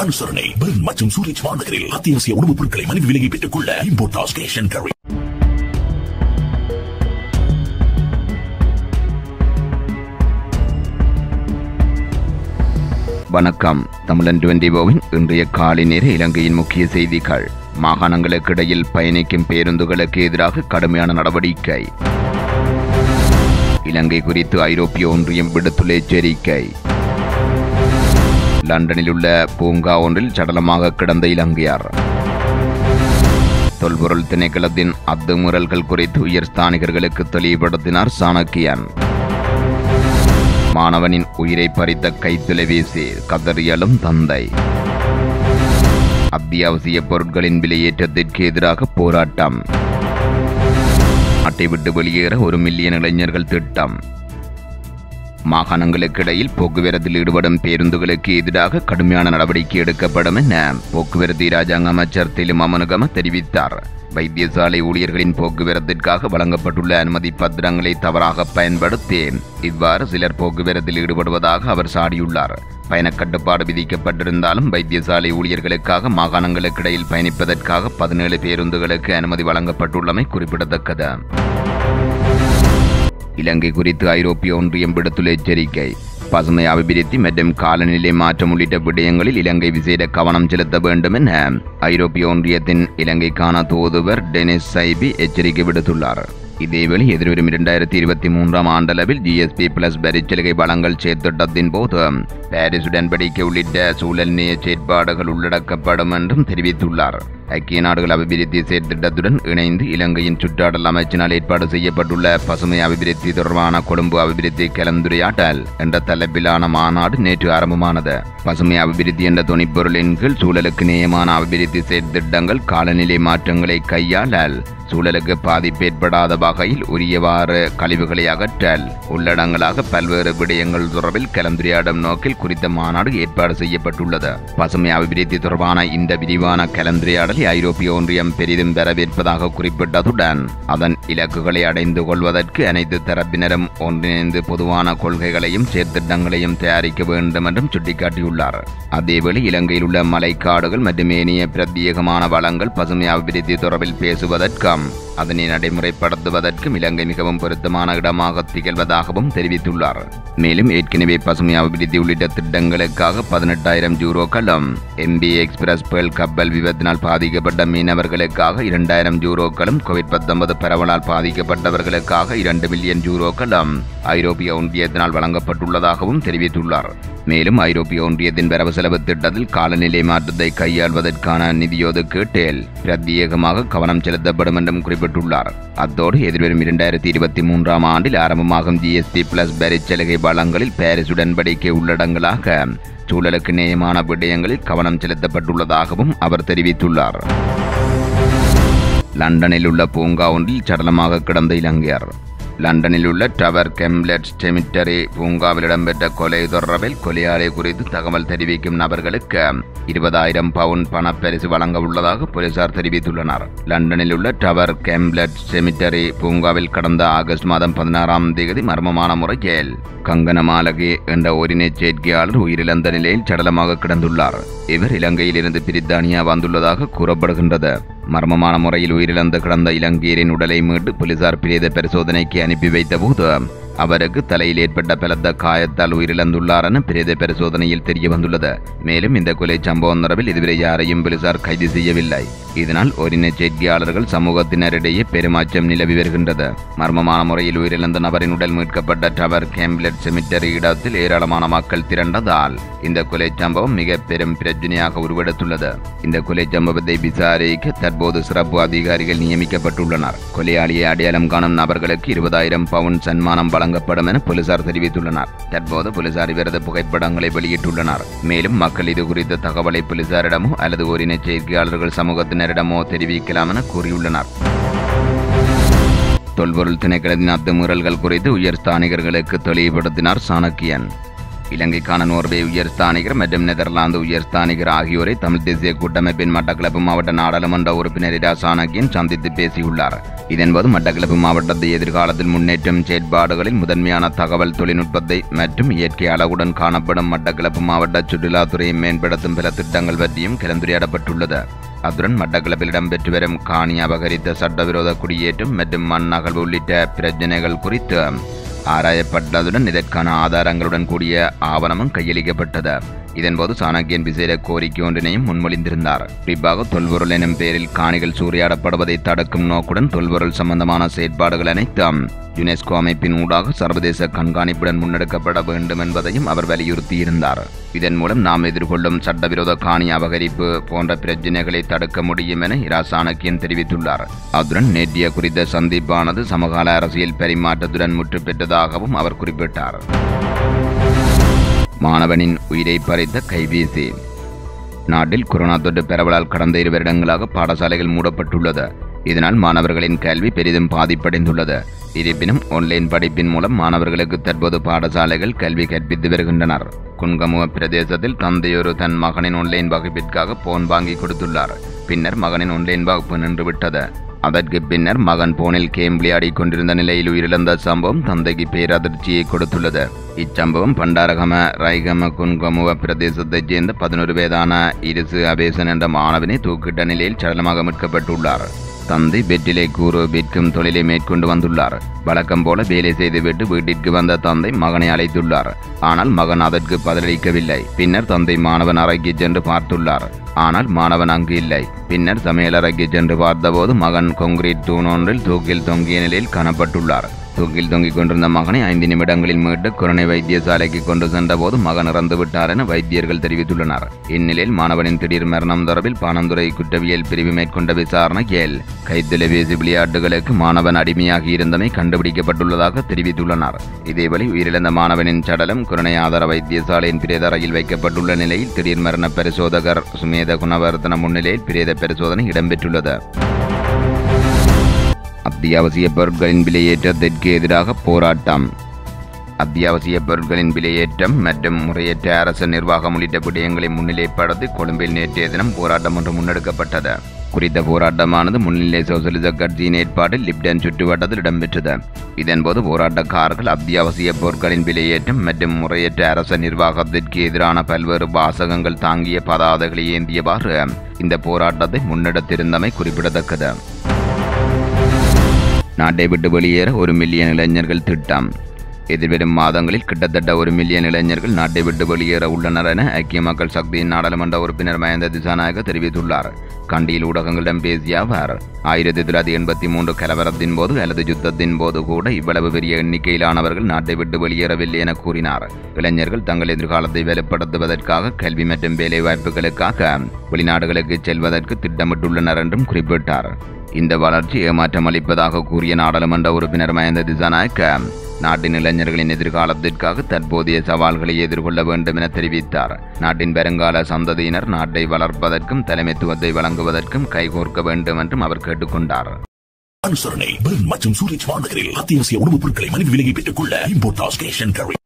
அனுசரணை பெர்ன் மற்றும் சூரிச் மாநகரில் அத்தியாவசிய உணவுப் பொருட்களை மலிவு விலையை பெற்றுக் கொள்ள இம்போர்டாஸ் கேஷ் அண்ட் கேரி வணக்கம் தமிழன் டுவெண்டி ஓவின் இன்றைய காலை நேர இலங்கையின் முக்கிய செய்திகள் மாகாணங்களுக்கு இடையில் பயணிக்கும் பேருந்துகளுக்கு எதிராக கடுமையான நடவடிக்கை இலங்கை குறித்து ஐரோப்பிய ஒன்றியம் விடுத்துள்ள எச்சரிக்கை லண்டனில் உள்ள பூங்கா ஒன்றில் சடலமாக கிடந்த இலங்கையார் தொல்பொருள் திணைக்களத்தின் அத்துமுறல்கள் குறித்து உயர் ஸ்தானிகர்களுக்கு தெளிவுபடுத்தினார் சாணக்கியன் மாணவனின் உயிரை பறித்த கைத்தொலைபேசி கதறியலும் தந்தை அத்தியாவசிய பொருட்களின் விலையேற்றத்திற்கு எதிராக போராட்டம் நாட்டை விட்டு வெளியேற ஒரு மில்லியன் இளைஞர்கள் திட்டம் மாகாணங்களுக்கு இடையில் போக்குவரத்தில் ஈடுபடும் பேருந்துகளுக்கு எதிராக கடுமையான நடவடிக்கை எடுக்கப்படும் என போக்குவரத்து இராஜாங்க அமைச்சர் திலும் அமனுகம தெரிவித்தார் வைத்தியசாலை ஊழியர்களின் போக்குவரத்திற்காக வழங்கப்பட்டுள்ள அனுமதி பத்திரங்களை தவறாக பயன்படுத்தி இவ்வாறு சிலர் போக்குவரத்தில் ஈடுபடுவதாக அவர் சாடியுள்ளார் பயணக் கட்டுப்பாடு விதிக்கப்பட்டிருந்தாலும் வைத்தியசாலை ஊழியர்களுக்காக மாகாணங்களுக்கு இடையில் பயணிப்பதற்காக பதினேழு பேருந்துகளுக்கு அனுமதி வழங்கப்பட்டுள்ளமை குறிப்பிடத்தக்கது இலங்கை குறித்து ஐரோப்பிய ஒன்றியம் விடுத்துள்ள எச்சரிக்கை பசுமை அபிவிருத்தி மற்றும் காலநிலை மாற்றம் உள்ளிட்ட விடயங்களில் இலங்கை விசேட கவனம் செலுத்த வேண்டும் என ஐரோப்பிய ஒன்றியத்தின் இலங்கைக்கான தூதுவர் டெனிஸ் சைபி எச்சரிக்கை விடுத்துள்ளார் இதேவேளை எதிர்வரும் இரண்டாயிரத்தி இருபத்தி மூன்றாம் ஆண்டளவில் ஜிஎஸ்பி பிளஸ் வரிச்சலுகை வழங்கல் செயற்திட்டத்தின் போது பாரிஸ் உடன்படிக்கை உள்ளிட்ட சூழல் நேய செயற்பாடுகள் உள்ளடக்கப்படும் என்றும் தெரிவித்துள்ளார் ஐக்கிய நாடுகள் அபிவிருத்தி செயற்திட்டத்துடன் இணைந்து இலங்கையின் சுற்றாடல் அமைச்சினால் ஏற்பாடு செய்யப்பட்டுள்ள பசுமை அபிவிருத்தி தொடர்பான கொழும்பு அபிவிருத்தி கலந்துரையாடல் என்ற தலைப்பிலான மாநாடு நேற்று ஆரம்பமானது பசுமை அபிவிருத்தி என்ற துணைப்பொருளின் கீழ் சூழலுக்கு நேயமான அபிவிருத்தி செயற்திட்டங்கள் காலநிலை மாற்றங்களை கையாளல் சூழலுக்கு பாதிப்பு ஏற்படாத வகையில் உரியவாறு கழிவுகளை அகற்றல் உள்ளடங்களாக பல்வேறு விடயங்கள் தொடர்பில் கலந்துரையாடும் நோக்கில் குறித்த மாநாடு ஏற்பாடு செய்யப்பட்டுள்ளது பசுமை அபிவிருத்தி தொடர்பான இந்த விரிவான கலந்துரையாடலை ஐரோப்பிய ஒன்றியம் பெரிதும் வரவேற்பதாக குறிப்பிட்டதுடன் அதன் இலக்குகளை அடைந்து கொள்வதற்கு அனைத்து தரப்பினரும் ஒன்றிணைந்து பொதுவான கொள்கைகளையும் செயற்திட்டங்களையும் தயாரிக்க வேண்டும் என்றும் சுட்டிக்காட்டியுள்ளார் அதேவேளை இலங்கையில் உள்ள மலைக்காடுகள் மற்றும் ஏனைய பிரத்யேகமான வளங்கள் பசுமை அபிவிருத்தி தொடர்பில் பேசுவதற்கும் அதனை நடைமுறைப்படுத்துவதற்கும் இலங்கை மிகவும் பொருத்தமான இடமாக திகழ்வதாகவும் தெரிவித்துள்ளார் மேலும் ஏற்கனவே பசுமை அபிவிருத்தி உள்ளிட்ட திட்டங்களுக்காக பதினெட்டாயிரம் யூரோக்களும் எம்பி எக்ஸ்பிரஸ் பேர்ல் கப்பல் விபத்தினால் பாதிக்கப்பட்ட மீனவர்களுக்காக இரண்டாயிரம் யூரோக்களும் கோவிட் பத்தொன்பது பரவலால் பாதிக்கப்பட்டவர்களுக்காக இரண்டு மில்லியன் யூரோக்களும் ஐரோப்பிய ஒன்றியத்தினால் வழங்கப்பட்டுள்ளதாகவும் தெரிவித்துள்ளார் மேலும் ஐரோப்பிய ஒன்றியத்தின் வரவு செலவு திட்டத்தில் காலநிலை மாற்றத்தை கையாள்வதற்கான நிதியொதுக்கீட்டில் பிரத்யேகமாக கவனம் செலுத்தப்படும் என்றும் குறிப்பிட்டுள்ளார் அத்தோடு எதிர்வரும் இரண்டாயிரத்தி இருபத்தி மூன்றாம் ஆண்டில் ஆரம்பமாகும் ஜிஎஸ்பி பிளஸ் வரிச்சலுகை வளங்களில் பாரிஸ் உடன்படிக்கை உள்ளடங்களாக சூழலுக்கு நேயமான விடயங்களில் கவனம் செலுத்தப்பட்டுள்ளதாகவும் அவர் தெரிவித்துள்ளார் லண்டனில் உள்ள பூங்கா ஒன்றில் சடலமாக கிடந்த இலங்கையர் லண்டனில் உள்ள டவர் கெம்லெட் செமிட்டரி பூங்காவில் இடம்பெற்ற கொலை தொடர்பில் கொலையாளி குறித்து தகவல் தெரிவிக்கும் நபர்களுக்கு இருபதாயிரம் பவுண்ட் பணப்பரிசு வழங்க உள்ளதாக போலீசார் தெரிவித்துள்ளனர் லண்டனில் உள்ள டவர் கெம்லெட் செமிட்டரி பூங்காவில் கடந்த ஆகஸ்ட் மாதம் பதினாறாம் தேதி மர்மமான முறையில் கங்கனமாலகே என்ற ஒரினை சேர்க்கையாளர் உயிரிழந்த நிலையில் சடலமாக கிடந்துள்ளார் இவர் இலங்கையிலிருந்து பிரித்தானியா வந்துள்ளதாக கூறப்படுகின்றது மர்மமான முறையில் உயிரிழந்து கிடந்த இலங்கையரின் உடலை மீட்டு போலீசார் பிரேத பரிசோதனைக்கு அனுப்பி வைத்தபோது அவருக்கு தலையில் ஏற்பட்ட பலத்த காயத்தால் உயிரிழந்துள்ளார் என பிரேத பரிசோதனையில் தெரிய வந்துள்ளது மேலும் இந்த கொலை சம்பவம் தொடர்பில் இதுவரை யாரையும் போலீசார் கைது செய்யவில்லை இதனால் ஒரின செய்தியாளர்கள் சமூகத்தினரிடையே பெருமாச்சம் நிலவி வருகின்றது மர்மமான முறையில் உயிரிழந்த நபரின் உடல் மீட்கப்பட்ட டவர் கேம்லெட் செமிட்டரி இடத்தில் ஏராளமான மக்கள் திரண்டதால் இந்த கொலை சம்பவம் மிக பெரும் பிரச்சனையாக உருவெடுத்துள்ளது இந்த கொலை சம்பவத்தை விசாரிக்க தற்போது சிறப்பு அதிகாரிகள் நியமிக்கப்பட்டுள்ளனர் கொலையாளியை அடையாளம் காணும் நபர்களுக்கு இருபதாயிரம் பவுண்ட் சன்மானம் வழங்கப்படும் என போலீசார் தெரிவித்துள்ளனர் தற்போது போலீசார் இவரது புகைப்படங்களை வெளியிட்டுள்ளனர் மேலும் மக்கள் இது குறித்த தகவலை போலீசாரிடமோ அல்லது ஓரின செய்தியாளர்கள் சமூகத்தினரிடமோ தெரிவிக்கலாம் என கூறியுள்ளனர் தொல்பொருள் திணைக்களத்தின் அத்துமீறல்கள் குறித்து உயர் ஸ்தானிகர்களுக்கு தெளிவுபடுத்தினார் சாணக்கியன் இலங்கைக்கான நோர்வே உயர்ஸ்தானிகர் மற்றும் நெதர்லாந்து உயர்ஸ்தானிகர் ஆகியோரை தமிழ் தேசிய கூட்டமைப்பின் மட்டக்களப்பு மாவட்ட நாடாளுமன்ற உறுப்பினர் இரா சாணக்கியன் சந்தித்து பேசியுள்ளார் இதன்போது மட்டக்களப்பு மாவட்டத்தை எதிர்காலத்தில் முன்னேற்றும் செயற்பாடுகளில் முதன்மையான தகவல் தொழில்நுட்பத்தை மற்றும் இயற்கை அழகுடன் காணப்படும் மட்டக்களப்பு மாவட்ட சுற்றுலாத்துறையை மேம்படுத்தும் பல திட்டங்கள் பற்றியும் கலந்துரையாடப்பட்டுள்ளது அத்துடன் மட்டக்களப்பில் இடம்பெற்று வரும் காணி அபகரித்த சட்டவிரோத குடியேற்றம் மற்றும் மண் அகழ்வு உள்ளிட்ட பிரச்சினைகள் குறித்து ஆராயப்பட்டதுடன் இதற்கான ஆதாரங்களுடன் கூடிய ஆவணமும் கையளிக்கப்பட்டது இதன்போது சாணக்கியன் விசேட கோரிக்கை ஒன்றினையும் முன்மொழிந்திருந்தார் குறிப்பாக தொல்பொருள் எனும் பெயரில் காணிகள் சூறையாடப்படுவதை தடுக்கும் நோக்குடன் தொல்பொருள் சம்பந்தமான செயற்பாடுகள் அனைத்தும் யுனெஸ்கோ அமைப்பின் ஊடாக சர்வதேச கண்காணிப்புடன் முன்னெடுக்கப்பட வேண்டும் என்பதையும் அவர் வலியுறுத்தியிருந்தார் இதன் மூலம் நாம் எதிர்கொள்ளும் சட்டவிரோத காணி அபகரிப்பு போன்ற பிரச்சினைகளை தடுக்க முடியும் என இரா சாணக்கியன் தெரிவித்துள்ளார் அத்துடன் நேற்றைய குறித்த சந்திப்பானது சமகால அரசியல் பரிமாற்றத்துடன் முற்று பெற்றதாகவும் அவர் குறிப்பிட்டார் மாணவனின் உயிரை பறித்த கைபேசி நாட்டில் கொரோனா தொற்று பரவலால் கடந்த இரு வருடங்களாக பாடசாலைகள் மூடப்பட்டுள்ளது இதனால் மாணவர்களின் கல்வி பெரிதும் பாதிப்படைந்துள்ளது இருப்பினும் ஆன்லைன் படிப்பின் மூலம் மாணவர்களுக்கு தற்போது பாடசாலைகள் கல்வி கற்பித்து வருகின்றனர் குன்கமுவ பிரதேசத்தில் தந்தையொரு தன் மகனின் ஆன்லைன் வகுப்பிற்காக போன் வாங்கி கொடுத்துள்ளார் பின்னர் மகனின் ஆன்லைன் வகுப்பு நின்றுவிட்டது அதற்கு பின்னர் மகன் போனில் கேம் விளையாடிக் கொண்டிருந்த நிலையில் உயிரிழந்த சம்பவம் தந்தைக்கு பேரதிர்ச்சியை கொடுத்துள்ளது இச்சம்பவம் பண்டாரகம ரைகம குன்கமுவ பிரதேசத்தைச் சேர்ந்த பதினொரு வயதான இருசு அபேசன் என்ற மாணவனை தூக்கிட்ட நிலையில் சடலமாக மீட்கப்பட்டுள்ளார் தந்தை வெற்றிலை கூறு விற்கும் தொழிலை மேற்கொண்டு வந்துள்ளார் வழக்கம் போல வேலை செய்துவிட்டு வீட்டிற்கு வந்த தந்தை மகனை அழைத்துள்ளார் ஆனால் மகன் அதற்கு பதிலளிக்கவில்லை பின்னர் தந்தை மாணவன் அறைக்கு சென்று பார்த்துள்ளார் ஆனால் மாணவன் அங்கு இல்லை பின்னர் சமையலறைக்கு சென்று பார்த்தபோது மகன் கொங்கிரீட் தூண் ஒன்றில் தூக்கில் தொங்கிய நிலையில் காணப்பட்டுள்ளார் தூக்கில் தொங்கிக் கொண்டிருந்த மகனை ஐந்து நிமிடங்களில் மீட்டு குரணை வைத்தியசாலைக்கு கொண்டு சென்றபோது மகன் இறந்து விட்டார் என வைத்தியர்கள் தெரிவித்துள்ளனர் இந்நிலையில் மாணவனின் திடீர் மரணம் தொடர்பில் பானந்துறை குற்றவியல் பிரிவு மேற்கொண்ட விசாரணையில் கைத்தொலைபேசி விளையாட்டுகளுக்கு மாணவன் அடிமையாகி இருந்தமை கண்டுபிடிக்கப்பட்டுள்ளதாக தெரிவித்துள்ளனர் இதேவேளை உயிரிழந்த மாணவனின் சடலம் குரணை ஆதார வைத்தியசாலையின் பிரேதரையில் வைக்கப்பட்டுள்ள நிலையில் திடீர் மரண பரிசோதகர் சுமேத குணவர்த்தன முன்னிலையில் பிரேத பரிசோதனை இடம்பெற்றுள்ளது அத்தியாவசிய பொருட்களின் விலையேற்றத்திற்கு எதிராக போராட்டம் அத்தியாவசிய பொருட்களின் விலையேற்றம் மற்றும் முறையற்ற அரசு நிர்வாகம் உள்ளிட்ட விடயங்களை முன்னிலைப்படுத்தி கொழும்பில் நேற்றைய தினம் போராட்டம் ஒன்று முன்னெடுக்கப்பட்டது குறித்த போராட்டமானது முன்னிலை சோசலிச கட்சியின் ஏற்பாட்டில் லிப்டன் சுற்றுவட்டத்தில் இடம்பெற்றது இதன்போது போராட்டக்காரர்கள் அத்தியாவசிய பொருட்களின் விலையேற்றம் மற்றும் முறையற்ற அரச நிர்வாகத்திற்கு எதிரான பல்வேறு வாசகங்கள் தாங்கிய பதாதைகளை ஏந்தியவாறு இந்த போராட்டத்தை முன்னெடுத்திருந்தமை குறிப்பிடத்தக்கது நாட்டை விட்டு வெளியேற ஒரு மில்லியன் இளைஞர்கள் திட்டம் எதிர்வரும் மாதங்களில் கிட்டத்தட்ட ஒரு மில்லியன் இளைஞர்கள் நாட்டை விட்டு வெளியேற உள்ளனர் என ஐக்கிய மக்கள் சக்தியின் நாடாளுமன்ற உறுப்பினர் மஹேந்த திசாநாயக தெரிவித்துள்ளார் கண்டியில் ஊடகங்களிடம் பேசிய அவர் ஆயிரத்தி தொள்ளாயிரத்தி எண்பத்தி மூன்று கலவரத்தின் போது அல்லது யுத்தத்தின் போது கூட இவ்வளவு பெரிய எண்ணிக்கையிலானவர்கள் நாட்டை விட்டு வெளியேறவில்லை என கூறினார் இளைஞர்கள் தங்கள் எதிர்காலத்தை வலுப்படுத்துவதற்காக கல்வி மற்றும் வேலை வாய்ப்புகளுக்காக வெளிநாடுகளுக்கு செல்வதற்கு திட்டமிட்டுள்ளனர் என்றும் குறிப்பிட்டார் இந்த வளர்ச்சி ஏமாற்றம் அளிப்பதாக கூறிய நாடாளுமன்ற உறுப்பினர் மஹேந்த திசாநாயக்க நாட்டின் இளைஞர்களின் எதிர்காலத்திற்காக தற்போதைய சவால்களை எதிர்கொள்ள வேண்டும் என தெரிவித்தார் நாட்டின் வருங்கால சந்ததியினர் நாட்டை வளர்ப்பதற்கும் தலைமைத்துவத்தை வழங்குவதற்கும் கைகோர்க்க வேண்டும் என்றும் அவர் கேட்டுக்கொண்டார் அனுசரணை பெர்ன் மற்றும் சூரிச் வானகரில் அத்தியாவசிய உணவுப் பொருட்களை மலிவு விலையை பெற்றுக் கொள்ள இம்போர்ட் ஸ்டேஷன்